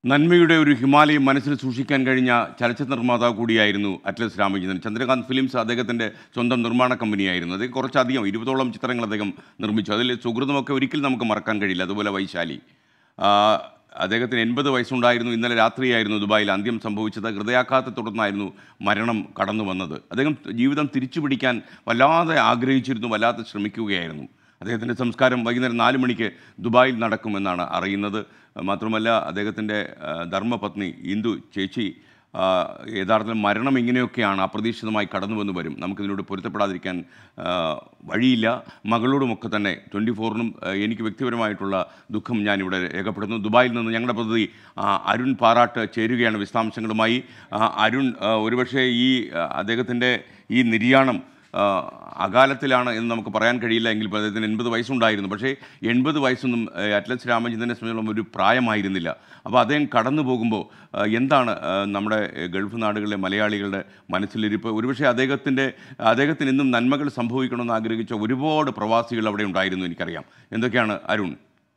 നന്മയുടെ ഒരു ഹിമാലയം മനസ്സിൽ സൂക്ഷിക്കാൻ കഴിഞ്ഞ ചലച്ചിത്ര നിർമ്മാതാവ് കൂടിയായിരുന്നു അറ്റ്ലസ് രാമചന്ദ്രൻ ചന്ദ്രകാന്ത് ഫിലിംസ് അദ്ദേഹത്തിൻ്റെ സ്വന്തം നിർമ്മാണ കമ്പനിയായിരുന്നു അദ്ദേഹം കുറച്ചധികം ഇരുപതോളം ചിത്രങ്ങൾ അദ്ദേഹം നിർമ്മിച്ചു അതിൽ സുഹൃതമൊക്കെ ഒരിക്കലും നമുക്ക് മറക്കാൻ കഴിയില്ല അതുപോലെ വൈശാലി ആ, അദ്ദേഹത്തിന് എൺപത് വയസ്സുണ്ടായിരുന്നു ഇന്നലെ രാത്രിയായിരുന്നു ദുബായിൽ അന്ത്യം സംഭവിച്ചത് ഹൃദയാഘാതത്തെ തുടർന്നായിരുന്നു മരണം കടന്നു വന്നത് അദ്ദേഹം ജീവിതം തിരിച്ചു പിടിക്കാൻ വല്ലാതെ ആഗ്രഹിച്ചിരുന്നു വല്ലാതെ ശ്രമിക്കുകയായിരുന്നു അദ്ദേഹത്തിൻ്റെ സംസ്കാരം വൈകുന്നേരം നാല് മണിക്ക് ദുബായിൽ നടക്കുമെന്നാണ് അറിയുന്നത് മാത്രമല്ല അദ്ദേഹത്തിൻ്റെ ആ, ധർമ്മപത്നി ഇന്ദു ചേച്ചി ആ, യഥാർത്ഥത്തിൽ മരണം ഇങ്ങനെയൊക്കെയാണ് അപ്രതീക്ഷിതമായി കടന്നു വന്ന് വരും നമുക്കിതിനോട് പൊരുത്തപ്പെടാതിരിക്കാൻ ആ, വഴിയില്ല മകളോടുമൊക്കെ തന്നെ ട്വൻറ്റി ഫോറിനും എനിക്ക് വ്യക്തിപരമായിട്ടുള്ള ദുഃഖം ഞാനിവിടെ രേഖപ്പെടുത്തുന്നു ദുബായിൽ നിന്ന് ഞങ്ങളുടെ പ്രതിനിധി ആ, അരുൺ പാറാട്ട് ചേരുകയാണ് വിശദാംശങ്ങളുമായി ആ, അരുൺ ആ, ഒരുപക്ഷെ ഈ ആ, അദ്ദേഹത്തിൻ്റെ ഈ നിര്യാണം ആ, അകാലത്തിലാണ് എന്ന് നമുക്ക് പറയാൻ കഴിയില്ല എങ്കിൽ പോലും അദ്ദേഹത്തിന് എൺപത് വയസ്സുണ്ടായിരുന്നു പക്ഷേ എൺപത് വയസ്സൊന്നും ആ, അറ്റ്ലസ് രാമചന്ദ്രനെ സംബന്ധിച്ചിടത്തോളം ഒരു പ്രായമായിരുന്നില്ല അപ്പോൾ അദ്ദേഹം കടന്നു പോകുമ്പോൾ ആ, എന്താണ് ആ, നമ്മുടെ ആ, ഗൾഫ് നാടുകളിലെ മലയാളികളുടെ മനസ്സിലിരിപ്പ് ഒരുപക്ഷെ അദ്ദേഹത്തിൻ്റെ അദ്ദേഹത്തിന് ഇന്നും നന്മകൾ സംഭവിക്കണമെന്ന് ആഗ്രഹിച്ച ഒരുപാട് പ്രവാസികൾ അവിടെ ഉണ്ടായിരുന്നു എനിക്കറിയാം എന്തൊക്കെയാണ് അരുൺ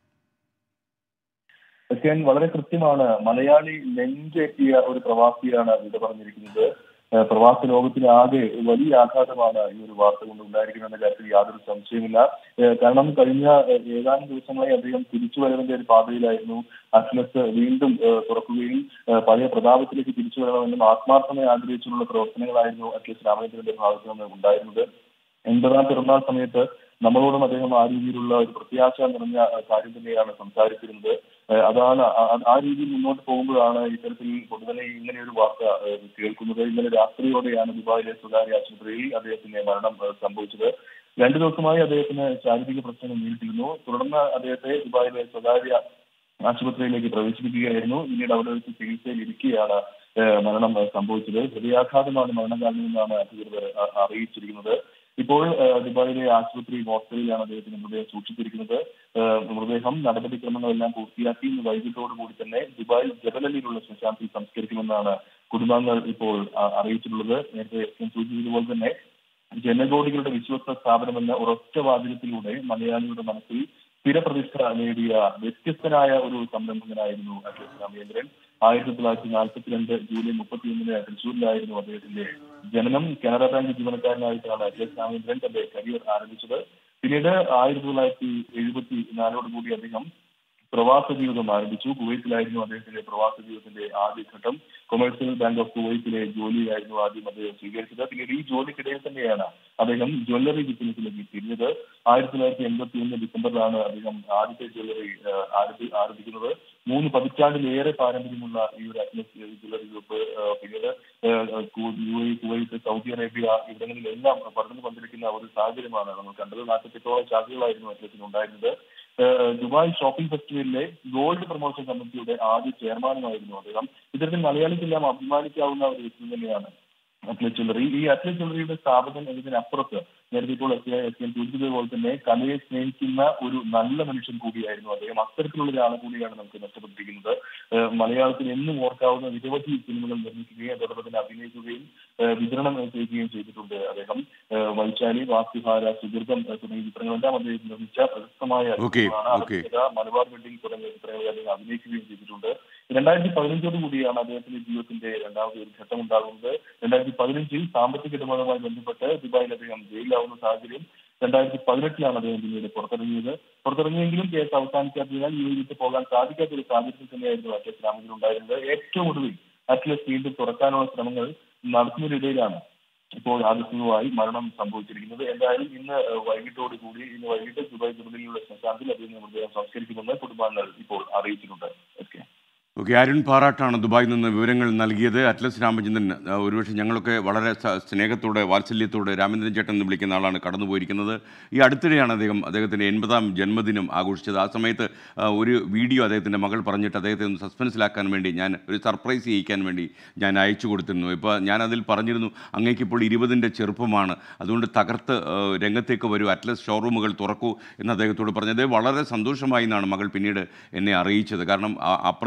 സത്യൻ വളരെ കൃത്യമാണ് മലയാളി നെഞ്ചേറ്റിയ ഒരു പ്രവാസിയാണ് ഇത് പറഞ്ഞിരിക്കുന്നത് ഏഹ് പ്രവാസ ലോകത്തിന് ആകെ വലിയ ആഘാതമാണ് ഈ ഒരു വാർത്ത കൊണ്ട് ഉണ്ടായിരിക്കുന്ന കാര്യത്തിൽ യാതൊരു സംശയമില്ല ഏഹ് കാരണം കഴിഞ്ഞ ഏഹ് ഏതാനും ദിവസങ്ങളായി അദ്ദേഹം തിരിച്ചുവരവിന്റെ ഒരു പാതയിലായിരുന്നു അറ്റ്ലസ് വീണ്ടും ഏഹ് തുറക്കുകയും ഏഹ് പഴയ പ്രതാപത്തിലേക്ക് തിരിച്ചു വരണമെന്നും ആത്മാർത്ഥമായി ആഗ്രഹിച്ചുള്ള പ്രവർത്തനങ്ങളായിരുന്നു അറ്റ്ലസ് രാമചന്ദ്രന്റെ ഭാഗത്തു നിന്ന് ഉണ്ടായിരുന്നത് എൺപതാം പിറന്നാൾ സമയത്ത് നമ്മളോടും അദ്ദേഹം ആ രീതിയിലുള്ള ഒരു പ്രത്യാശ നിറഞ്ഞ ഏഹ് കാര്യം തന്നെയാണ് സംസാരിച്ചിരുന്നത് ഏഹ് അതാണ് ആ- ആ- ആ രീതിയിൽ മുന്നോട്ട് പോകുമ്പോഴാണ് ഇത്തരത്തിൽ പൊടുതനെ ഇങ്ങനെ ഒരു വാർത്ത ഏഹ് കേൾക്കുന്നത് ഇന്നലെ രാത്രിയോടെയാണ് ദുബായിലെ സ്വകാര്യ ആശുപത്രിയിൽ അദ്ദേഹത്തിന്റെ മരണം ഏഹ് സംഭവിച്ചത് രണ്ടു ദിവസമായി അദ്ദേഹത്തിന് ശാരീരിക പ്രശ്നങ്ങൾ നേരിട്ടിരുന്നു തുടർന്ന് അദ്ദേഹത്തെ ദുബായിലെ സ്വകാര്യ ആശുപത്രിയിലേക്ക് പ്രവേശിപ്പിക്കുകയായിരുന്നു പിന്നീട് അവിടെ വെച്ച് ചികിത്സയിൽ ഇരിക്കുകയാണ് ഏഹ് മരണം ഏഹ് സംഭവിച്ചത് ഹൃദയാഘാതമാണ് മരണകാരണമെന്നാണ് അധികൃതർ അ- അറിയിച്ചിരിക്കുന്നത് ഇപ്പോൾ ഏഹ് ദുബായിലെ ആശുപത്രി ഹോസ്റ്റലിലാണ് അദ്ദേഹത്തിന്റെ മൃതദേഹം സൂക്ഷിച്ചിരിക്കുന്നത് ഏഹ് മൃതദേഹം നടപടിക്രമങ്ങളെല്ലാം പൂർത്തിയാക്കി ഇന്ന് വൈകിട്ടോടു കൂടി തന്നെ ദുബായ് ജബലലിലുള്ള ശ്മശാനത്തിൽ സംസ്കരിക്കുമെന്നാണ് കുടുംബാംഗങ്ങൾ ഇപ്പോൾ അ- അറിയിച്ചിട്ടുള്ളത് നേരത്തെ ഞാൻ സൂചിപ്പിച്ചതുപോലെ തന്നെ ജനകോടികളുടെ വിശ്വസ്ത സ്ഥാപനമെന്ന ഒരൊറ്റ വാചകത്തിലൂടെ മലയാളിയുടെ മനസ്സിൽ സ്ഥിരപ്രതിഷ്ഠ നേടിയ വ്യത്യസ്തനായ ഒരു സംരംഭകനായിരുന്നു അഖിലേഷ് രാമചന്ദ്രൻ ആയിരത്തി തൊള്ളായിരത്തി നാൽപ്പത്തിരണ്ട് ജൂലൈ മുപ്പത്തിയൊന്നിന് തൃശ്ശൂരിലായിരുന്നു അദ്ദേഹത്തിന്റെ ജനനം കാനറ ബാങ്ക് ജീവനക്കാരനായിട്ടാണ് അഖിലേഷ് രാമചന്ദ്രൻ തന്റെ കരിയർ ആരംഭിച്ചത് പിന്നീട് ആയിരത്തി തൊള്ളായിരത്തി എഴുപത്തി നാലോടുകൂടി അദ്ദേഹം പ്രവാസ ജീവിതം ആരംഭിച്ചു കുവൈത്തിലായിരുന്നു അദ്ദേഹത്തിന്റെ പ്രവാസ ജീവിതത്തിന്റെ ആദ്യഘട്ടം കൊമേഴ്സ്യൽ ബാങ്ക് ഓഫ് കുവൈത്തിലെ ജോലിയായിരുന്നു ആദ്യം അദ്ദേഹം സ്വീകരിച്ചത് പിന്നീട് ഈ ജോലിക്കിടയിൽ തന്നെയാണ് അദ്ദേഹം ജ്വല്ലറി ബിസിനസ്സിലേക്ക് തിരിഞ്ഞത് ആയിരത്തി തൊള്ളായിരത്തി എൺപത്തി ഒന്ന് ഡിസംബറിലാണ് അദ്ദേഹം ആദ്യത്തെ ജ്വല്ലറി ഏഹ്, ആരംഭി ആരംഭിക്കുന്നത് മൂന്ന് പതിറ്റാണ്ടിലേറെ പാരമ്പര്യമുള്ള ഈ ഒരു അറ്റ്ലസ് ജ്വല്ലറി ഗ്രൂപ്പ് ഏഹ്, പിന്നീട് ഏഹ്, കു- U A Kuwait Saudi Arabia ഇവിടങ്ങളിലെല്ലാം പടർന്നു പന്തിരിക്കുന്ന ഒരു സാഹചര്യമാണ് നമ്മൾ കണ്ടത് നാൽപ്പത്തെട്ടോളം ശാഖകളായിരുന്നു അറ്റ്ലസിന് ഉണ്ടായിരുന്നത് ഏഹ് ദുബായ് ഷോപ്പിംഗ് ഫെസ്റ്റിവലിലെ ഗോൾഡ് പ്രൊമോഷൻ കമ്മിറ്റിയുടെ ആദ്യ ചെയർമാനുമായിരുന്നു അദ്ദേഹം ഇത്തരത്തിൽ മലയാളിക്കെല്ലാം അഭിമാനിക്കാവുന്ന ഒരു വ്യക്തി തന്നെയാണ് അത്ലറ്റ് ജ്വല്ലറി ഈ അത്ലറ്റ് ജ്വല്ലറിയുടെ സ്ഥാപകൻ എന്നതിനപ്പുറത്ത് നേരത്തെ ഇപ്പോൾ എസ് എസ് എൻ സൂചിപ്പിച്ചതുപോലെ തന്നെ കലയെ സ്നേഹിക്കുന്ന ഒരു നല്ല മനുഷ്യൻ കൂടിയായിരുന്നു അദ്ദേഹം അത്തരത്തിലുള്ള ഒരാളെ കൂടിയാണ് നമുക്ക് നഷ്ടപ്പെട്ടിരിക്കുന്നത് ഏഹ് മലയാളത്തിൽ എന്നും ഓർക്കാവുന്ന നിരവധി സിനിമകൾ നിർമ്മിക്കുകയും അതോടൊപ്പം തന്നെ അഭിനയിക്കുകയും ഏഹ് വിതരണം ചെയ്യുകയും ചെയ്തിട്ടുണ്ട് അദ്ദേഹം ഏഹ് വൈശാലി വാസ്തുഹാര സുദീർഘം ഏഹ് തുടങ്ങിയ ചിത്രങ്ങളെല്ലാം അദ്ദേഹം നിർമ്മിച്ച പ്രശസ്തമായ Okay, ചിത്രങ്ങളാണ് okay. അഭിനേത, മലബാർ വെഡിങ് തുടങ്ങിയ ചിത്രങ്ങളിൽ അദ്ദേഹം അഭിനയിക്കുകയും ചെയ്തിട്ടുണ്ട് രണ്ടായിരത്തി പതിനഞ്ചോട് കൂടിയാണ് അദ്ദേഹത്തിന്റെ ജീവിതത്തിന്റെ രണ്ടാമത്തെ ഒരു ഘട്ടം ഉണ്ടാകുന്നത് രണ്ടായിരത്തി പതിനഞ്ചിൽ സാമ്പത്തിക ഇടപാടുമായി ബന്ധപ്പെട്ട് ദുബായിൽ അദ്ദേഹം ജയിലിലാവുന്ന സാഹചര്യം രണ്ടായിരത്തി പതിനെട്ടിലാണ് അദ്ദേഹം പിന്നീട് പുറത്തിറങ്ങിയത് പുറത്തിറങ്ങിയെങ്കിലും കേസ് അവസാനിക്കാത്തതിനാൽ യു വിട്ട് പോകാൻ സാധിക്കാത്ത ഒരു സാഹചര്യത്തിൽ തന്നെയായിരുന്നു അറ്റ്ലസ് രാമചന്ദ്രൻ ഉണ്ടായിരുന്നത് ഏറ്റവും ഒടുവിൽ അറ്റ്ലസ് വീണ്ടും തുറക്കാനുള്ള ശ്രമങ്ങൾ നടത്തുന്നതിനിടയിലാണ് ഇപ്പോൾ ആകസ്മികമായി മരണം സംഭവിച്ചിരിക്കുന്നത് എന്തായാലും ഇന്ന് ഏഹ്, വൈകിട്ടോട് കൂടി ഇന്ന് വൈകിട്ട് ദുബായ് ജുബലിയിലുള്ള ശ്മശാനത്തിൽ അദ്ദേഹം മൃതദേഹം സംസ്കരിക്കുമെന്ന് കുടുംബാംഗങ്ങൾ ഇപ്പോൾ അറിയിച്ചിട്ടുണ്ട് എസ് കെ ഓക്കെ അരുൺ പാറാട്ടാണ് ദുബായിൽ നിന്ന് വിവരങ്ങൾ നൽകിയത് അറ്റ്ലസ് രാമചന്ദ്രൻ ആ, ഒരുപക്ഷെ ഞങ്ങളൊക്കെ വളരെ സ- സ്നേഹത്തോടെ വാത്സല്യത്തോടെ രാമചന്ദ്രൻ ചേട്ടൻ എന്ന് വിളിക്കുന്ന ആളാണ് കടന്നുപോയിരിക്കുന്നത് ഈ അടുത്തിടെയാണ് അദ്ദേഹം അദ്ദേഹത്തിൻ്റെ എൺപതാം ജന്മദിനം ആഘോഷിച്ചത് ആ സമയത്ത് ആ, ഒരു വീഡിയോ അദ്ദേഹത്തിൻ്റെ മകൾ പറഞ്ഞിട്ട് അദ്ദേഹത്തെ ഒന്ന് സസ്പെൻസിലാക്കാൻ വേണ്ടി ഞാൻ ഒരു സർപ്രൈസ് ചെയ്യിക്കാൻ വേണ്ടി ഞാൻ അയച്ചു കൊടുത്തിരുന്നു ഇപ്പോൾ ഞാൻ അതിൽ പറഞ്ഞിരുന്നു അങ്ങേക്ക് ഇപ്പോൾ ഇരുപതിൻ്റെ ചെറുപ്പമാണ് അതുകൊണ്ട് തകർത്ത് ആ, രംഗത്തേക്ക് വരൂ അറ്റ്ലസ് ഷോറൂമുകൾ തുറക്കൂ എന്ന് അദ്ദേഹത്തോട് പറഞ്ഞത് വളരെ സന്തോഷമായി എന്നാണ് മകൾ പിന്നീട് എന്നെ അറിയിച്ചത് കാരണം ആ- അപ്രതീക്ഷിതമായി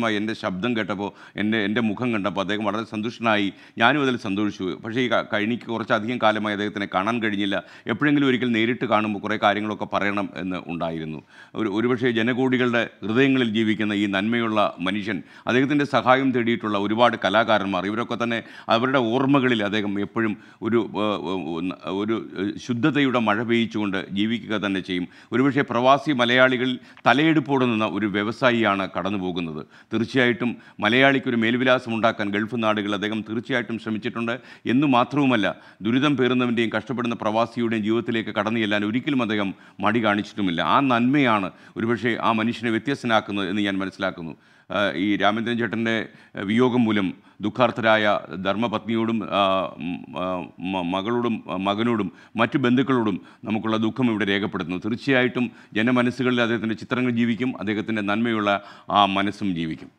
ആദ്യമായി എൻ്റെ ശബ്ദം കേട്ടപ്പോൾ എൻ്റെ എൻ്റെ മുഖം കണ്ടപ്പോൾ അദ്ദേഹം വളരെ സന്തുഷ്ടനായി ഞാനും അതിൽ സന്തോഷിച്ചു പക്ഷേ ഈ ക- ക- എനിക്ക് കുറച്ചധികം കാലമായി അദ്ദേഹത്തിനെ കാണാൻ കഴിഞ്ഞില്ല എപ്പോഴെങ്കിലും ഒരിക്കൽ നേരിട്ട് കാണുമ്പോൾ കുറേ കാര്യങ്ങളൊക്കെ പറയണം എന്ന് ഉണ്ടായിരുന്നു ഒരു ഒരുപക്ഷെ ജനകോടികളുടെ ഹൃദയങ്ങളിൽ ജീവിക്കുന്ന ഈ നന്മയുള്ള മനുഷ്യൻ അദ്ദേഹത്തിൻ്റെ സഹായം തേടിയിട്ടുള്ള ഒരുപാട് കലാകാരന്മാർ ഇവരൊക്കെ തന്നെ അവരുടെ ഓർമ്മകളിൽ അദ്ദേഹം എപ്പോഴും ഒരു ഏഹ്, ഏഹ്, ഒരു ഏഹ്, ശുദ്ധതയുടെ മഴ പെയ്യിച്ചുകൊണ്ട് ജീവിക്കുക തന്നെ ചെയ്യും ഒരുപക്ഷെ പ്രവാസി മലയാളികളിൽ തലയെടുപ്പോടെ നിന്ന ഒരു വ്യവസായിയാണ് കടന്നു പോകുന്നത് തീർച്ചയായിട്ടും മലയാളിക്ക് ഒരു മേൽവിലാസം ഉണ്ടാക്കാൻ ഗൾഫ് നാടുകൾ അദ്ദേഹം തീർച്ചയായിട്ടും ശ്രമിച്ചിട്ടുണ്ട് എന്ന് മാത്രവുമല്ല ദുരിതം പേറുന്നവൻ്റെയും കഷ്ടപ്പെടുന്ന പ്രവാസിയുടെയും ജീവിതത്തിലേക്ക് കടന്നു ചെല്ലാൻ ഒരിക്കലും അദ്ദേഹം മടി കാണിച്ചിട്ടുമില്ല ആ നന്മയാണ് ഒരുപക്ഷെ ആ മനുഷ്യനെ വ്യത്യസ്തനാക്കുന്നത് എന്ന് ഞാൻ മനസ്സിലാക്കുന്നു ആ, ഈ രാമേന്ദ്രൻ ചേട്ടൻ്റെ വിയോഗം മൂലം ദുഃഖാർത്ഥരായ ധർമ്മപത്നിയോടും ആ, ഉം, ആ, മ- മകളോടും ആ, മകനോടും മറ്റു ബന്ധുക്കളോടും നമുക്കുള്ള ദുഃഖം ഇവിടെ രേഖപ്പെടുത്തുന്നു തീർച്ചയായിട്ടും ജനമനസ്സുകളിൽ അദ്ദേഹത്തിൻ്റെ ചിത്രങ്ങൾ ജീവിക്കും അദ്ദേഹത്തിൻ്റെ നന്മയുള്ള ആ മനസ്സും ജീവിക്കും